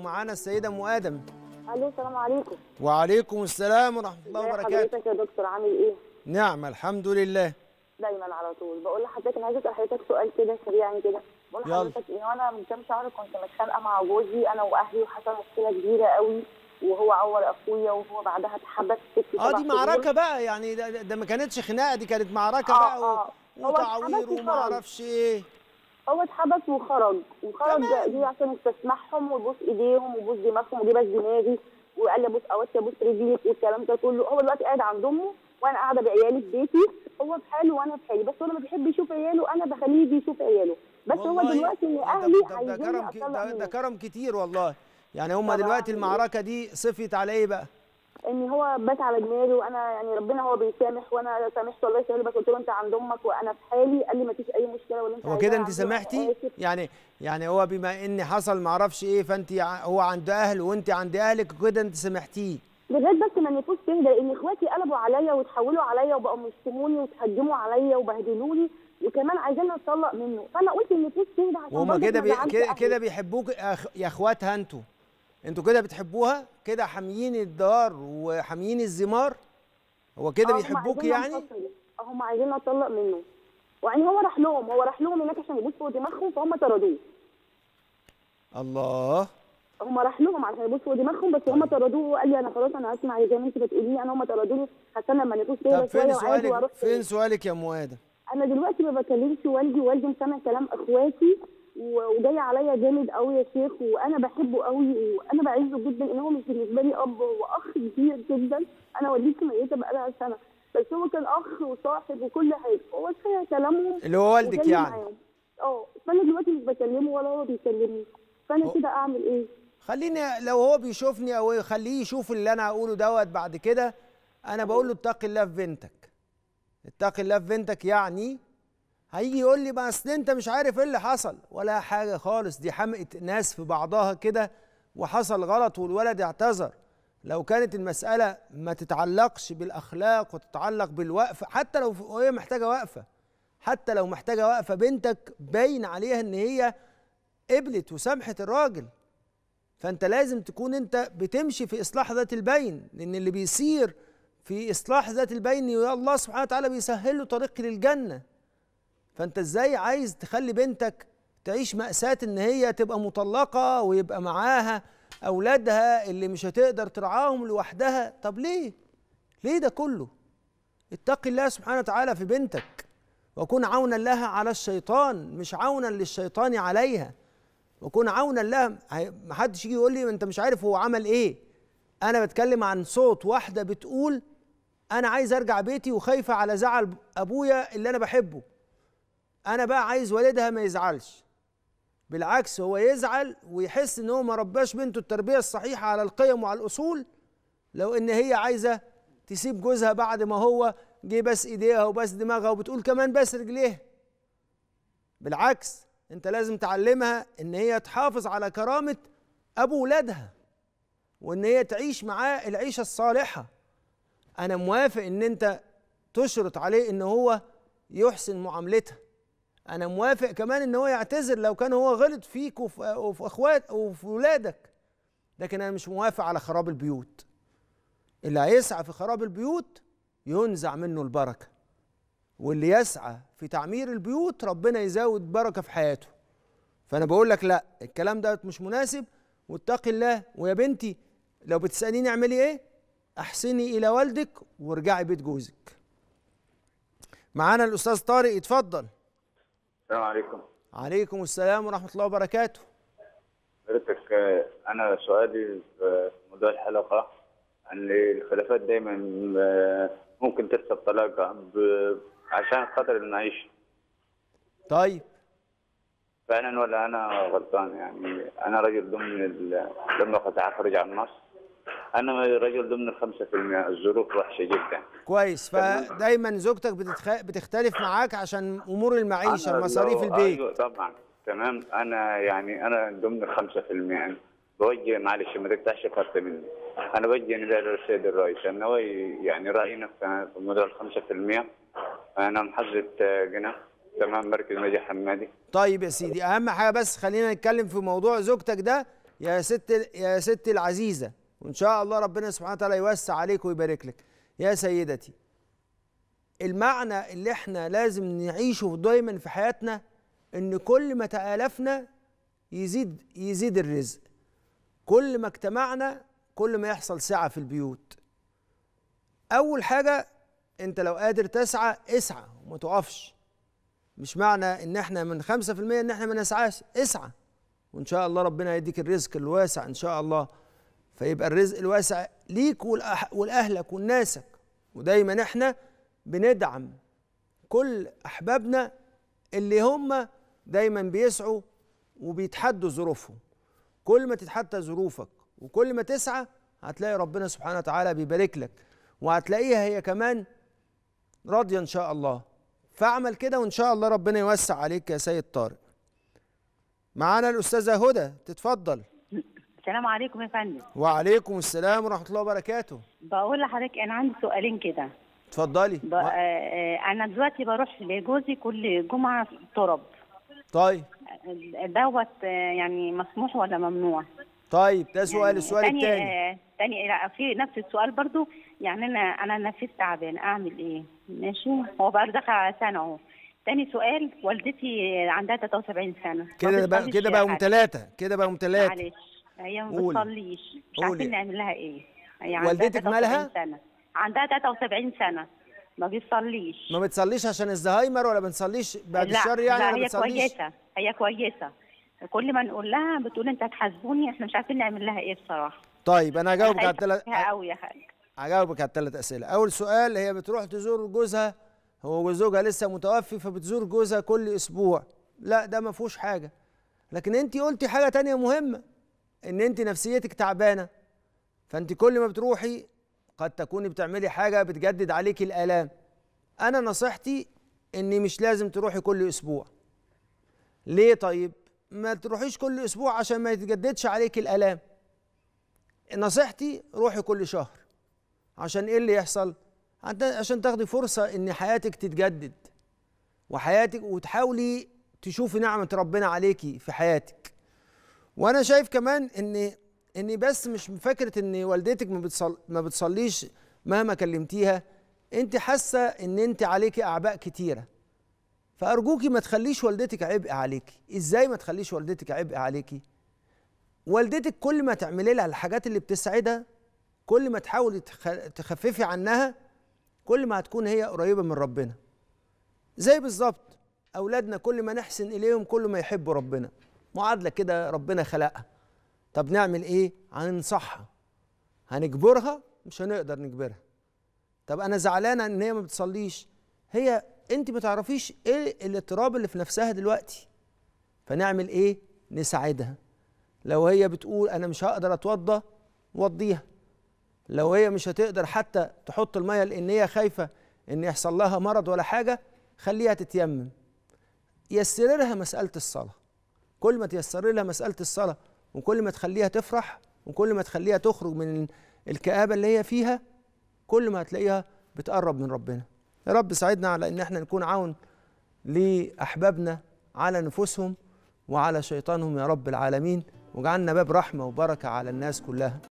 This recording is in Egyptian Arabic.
ومعانا السيده ام ادم الو السلام عليكم وعليكم السلام ورحمه الله ازي وبركاته حضرتك يا دكتور عامل ايه نعم الحمد لله دايما على طول بقول لحضرتك انا عايزه اسال حضرتك سؤال كده سريعا كده بقول يلا. لحضرتك ان انا من كام شهر كنت متخانقه مع جوزي انا واهلي وحصل مشكله كبيره قوي وهو عور اخويا وهو بعدها اتحبس ست اه سبع دي شهور. معركه بقى يعني ده, ده- ده ما كانتش خناقه دي كانت معركه آه، بقى آه. و... هو وتعوير اتحبس وما وخرج. اعرفش ايه هو اتحبس وخرج وخرج كمان. دي عشان استسمحهم ويبوس ايديهم ويبوس دماغهم ودي بس دماغي وقال لي ابوس اوتي ابوس رجليك والكلام ده كله هو دلوقتي قاعد عند امه وانا قاعده بعيالي في بيتي هو في حاله وانا في حالي بس هو لما بيحب يشوف عياله انا بخليه يجي يشوف عياله بس هو والله دلوقتي ان ده- اهلي ده, ده, ده عايزيني كرم ك- اطلق ده, ده منه كرم كتير والله يعني هم طبعاً. دلوقتي المعركه دي صفيت على ايه بقى ان هو بات على دماغي وانا يعني ربنا هو بيسامح وانا سامحت الله يسهل بس قلت له انت عند امك وانا في حالي قال لي ما فيش اي مشكله ولا انت هو عايزاه كده انت عندي سامحتي وأنا آسف. يعني يعني هو بما ان حصل ما اعرفش ايه فانت ع- هو عند اهله وانت عند اهلك وكده انت سامحتيه لغايه بس ما النفوس تهدى لان اخواتي قلبوا عليا وتحولوا عليا وبقوا يشتموني وتهجموا عليا وبهدلوني وكمان عايزين اتطلق منه فانا قلت النفوس تهدى عشان وهم برضه كده ما بي أزعلش كده أهلي. كده بيحبوك أخ- يا اخواتها انتوا انتوا كده بتحبوها كده حاميين الدار وحاميين الزمار هو كده آه، هم بيحبوك عايزيننا يعني نفصل. آه، هم عايزين اتطلق منه يعني هو راح لهم هو راح لهم هناك عشان يبوس فوق دماغهم فهم طردوه الله هم راح لهم عشان يبوس فوق دماغهم بس هم طردوه وقال لي انا خلاص انا هسمع زي ما انت بتقولي انا هم طردوني هستنى لما النفوس طب تهدى فين شويه وعادي واروح سؤالك فين سؤالك يا ام ادم انا دلوقتي ما بكلمش والدي والدي مسمع كلام اخواتي و- وجاي عليا جامد قوي يا شيخ وانا بحبه قوي وانا بعزه جدا ان هو مش بالنسبه لي اب هو اخ كبير جدا انا والدتي ميته بقالها سنه بس هو كان اخ وصاحب وكل حاجه هو سمع كلامهم اللي هو والدك وجاي يعني معاهم. اه فانا دلوقتي مش بكلمه ولا هو بيكلمني فانا هو- كده اعمل ايه؟ خليني لو هو بيشوفني او خليه يشوف اللي انا هقوله دوت بعد كده انا بقول له اتق الله في بنتك اتق الله في بنتك يعني هيجي يقول لي ما اصل انت مش عارف ايه اللي حصل ولا حاجه خالص دي حمقه ناس في بعضها كده وحصل غلط والولد اعتذر لو كانت المساله ما تتعلقش بالاخلاق وتتعلق بالوقفه حتى لو هي محتاجه وقفه حتى لو محتاجه وقفه بنتك باين عليها ان هي قبلت وسامحت الراجل فانت لازم تكون انت بتمشي في اصلاح ذات البين لان اللي بيصير في اصلاح ذات البين يا الله سبحانه وتعالى بيسهل له طريق للجنه فانت ازاي عايز تخلي بنتك تعيش مأساة ان هي تبقى مطلقة ويبقى معاها اولادها اللي مش هتقدر ترعاهم لوحدها طب ليه ليه ده كله اتق الله سبحانه وتعالى في بنتك وكن عونا لها على الشيطان مش عونا للشيطان عليها وكن عونا لها هي- محدش يجي يقول لي ما انت مش عارف هو عمل ايه انا بتكلم عن صوت واحده بتقول انا عايز ارجع بيتي وخايفه على زعل ابويا اللي انا بحبه انا بقى عايز والدها ما يزعلش بالعكس هو يزعل ويحس ان هو ما رباش بنته التربيه الصحيحه على القيم وعلى الاصول لو ان هي عايزه تسيب جوزها بعد ما هو جه بس ايديها وبس دماغها وبتقول كمان بس رجليها بالعكس انت لازم تعلمها ان هي تحافظ على كرامه ابو ولادها وان هي تعيش معاه العيشه الصالحه انا موافق ان انت تشرط عليه ان هو يحسن معاملتها انا موافق كمان ان هو يعتذر لو كان هو غلط فيك وفي, وفي اخوات وفي ولادك لكن انا مش موافق على خراب البيوت اللي هيسعى في خراب البيوت ينزع منه البركه واللي يسعى في تعمير البيوت ربنا يزود بركه في حياته فانا بقول لك لا الكلام ده مش مناسب واتقي الله ويا بنتي لو بتساليني اعملي ايه احسني الى والدك وارجعي بيت جوزك معانا الاستاذ طارق يتفضل السلام عليكم عليكم السلام ورحمه الله وبركاته حضرتك آه، انا سؤالي في موضوع الحلقه ان الخلافات دايما آه، ممكن تحصل طلاق ب- عشان خاطر المعيشه طيب فعلا ولا انا غلطان يعني انا رجل ضمن ال- لما كنت اخرج عن مصر انا رجل ضمن الخمسة في المئة الظروف وحشه جدا كويس فدايما زوجتك بتتخ... بتختلف معاك عشان امور المعيشه أنا مصاريف لو- البيت ايوه طبعا تمام انا يعني انا ضمن الخمسة في المئة بوجه معلش ما تقطعش خط مني انا بوجه نداء للسيد الرئيس انه هو ي- يعني راينا في في موضوع الخمسة في المئة انا محافظة جنة تمام مركز نجا حمادي طيب يا سيدي اهم حاجه بس خلينا نتكلم في موضوع زوجتك ده يا ست يا ستي العزيزه وان شاء الله ربنا سبحانه وتعالى يوسع عليك ويبارك لك يا سيدتي المعنى اللي احنا لازم نعيشه دايما في حياتنا ان كل ما تآلفنا يزيد يزيد الرزق كل ما اجتمعنا كل ما يحصل سعة في البيوت اول حاجة انت لو قادر تسعى اسعى وما تقفش مش معنى ان احنا من خمسة في المية ان احنا ما نسعاش اسعى وان شاء الله ربنا يديك الرزق الواسع ان شاء الله فيبقى الرزق الواسع ليك والأح- ولاهلك ولناسك ودايما احنا بندعم كل احبابنا اللي هم دايما بيسعوا وبيتحدوا ظروفهم كل ما تتحدى ظروفك وكل ما تسعى هتلاقي ربنا سبحانه وتعالى بيبارك لك وهتلاقيها هي كمان راضيه ان شاء الله فاعمل كده وان شاء الله ربنا يوسع عليك يا سيد طارق معانا الاستاذه هدى تتفضل السلام عليكم يا فندم وعليكم السلام ورحمه الله وبركاته بقول لحضرتك انا عندي سؤالين كده اتفضلي ب... آه، آه، انا دلوقتي بروح لجوزي كل جمعه طرب طيب آه، دوت آه، يعني مسموح ولا ممنوع طيب ده سؤال يعني السؤال تاني الثاني آه، تاني لا في نفس السؤال برضو يعني انا انا نفسي تعبان اعمل ايه ماشي هو بقى دخل على سنه اهو تاني سؤال والدتي عندها 73 سنه ما كده بقى بتصليش كده يا بقى حاج. ثلاثه كده بقى ثلاثه معلش هي ما قولي. بتصليش مش قولي. عارفين نعمل لها ايه هي عندها والدتك 73 مالها؟ سنة. عندها 73 سنة ما بيصليش ما بتصليش عشان الزهايمر ولا بنصليش بعد لا الشر يعني لا ولا هي بتصليش كويسة هي كويسة كل ما نقول لها بتقول انت هتحاسبوني احنا مش عارفين نعمل لها ايه بصراحة طيب انا هجاوبك على الثلاث قوي يا حاج هجاوبك على الثلاث اسئله اول سؤال هي بتروح تزور جوزها هو زوجها لسه متوفي فبتزور جوزها كل اسبوع لا ده ما فيهوش حاجه لكن انت قلتي حاجه تانية مهمه ان انت نفسيتك تعبانه فانت كل ما بتروحي قد تكوني بتعملي حاجه بتجدد عليكي الالام انا نصيحتي اني مش لازم تروحي كل اسبوع ليه طيب ما تروحيش كل اسبوع عشان ما يتجددش عليكي الالام نصيحتي روحي كل شهر عشان ايه اللي يحصل عند- عشان تاخدي فرصه ان حياتك تتجدد وحياتك وتحاولي تشوفي نعمه ربنا عليكي في حياتك وانا شايف كمان ان ان بس مش فكره ان والدتك ما بتصل ما بتصليش مهما كلمتيها انت حاسه ان انت عليكي اعباء كتيره فارجوكي ما تخليش والدتك عبء عليكي ازاي ما تخليش والدتك عبء عليكي والدتك كل ما تعملي لها الحاجات اللي بتسعدها كل ما تحاولي تخ- تخففي عنها كل ما هتكون هي قريبه من ربنا زي بالظبط اولادنا كل ما نحسن اليهم كل ما يحبوا ربنا معادله كده ربنا خلقها طب نعمل ايه هننصحها هنجبرها مش هنقدر نجبرها طب انا زعلانه ان هي ما بتصليش هي انت ما تعرفيش ايه الاضطراب اللي في نفسها دلوقتي فنعمل ايه نساعدها لو هي بتقول انا مش هقدر اتوضى وضيها لو هي مش هتقدر حتى تحط الميه لان هي خايفه ان يحصل لها مرض ولا حاجه خليها تتيمم يسر لها مساله الصلاه كل ما تيسر لها مساله الصلاه وكل ما تخليها تفرح وكل ما تخليها تخرج من الكآبه اللي هي فيها كل ما هتلاقيها بتقرب من ربنا يا رب ساعدنا على ان احنا نكون عون لاحبابنا على نفوسهم وعلى شيطانهم يا رب العالمين واجعلنا باب رحمه وبركه على الناس كلها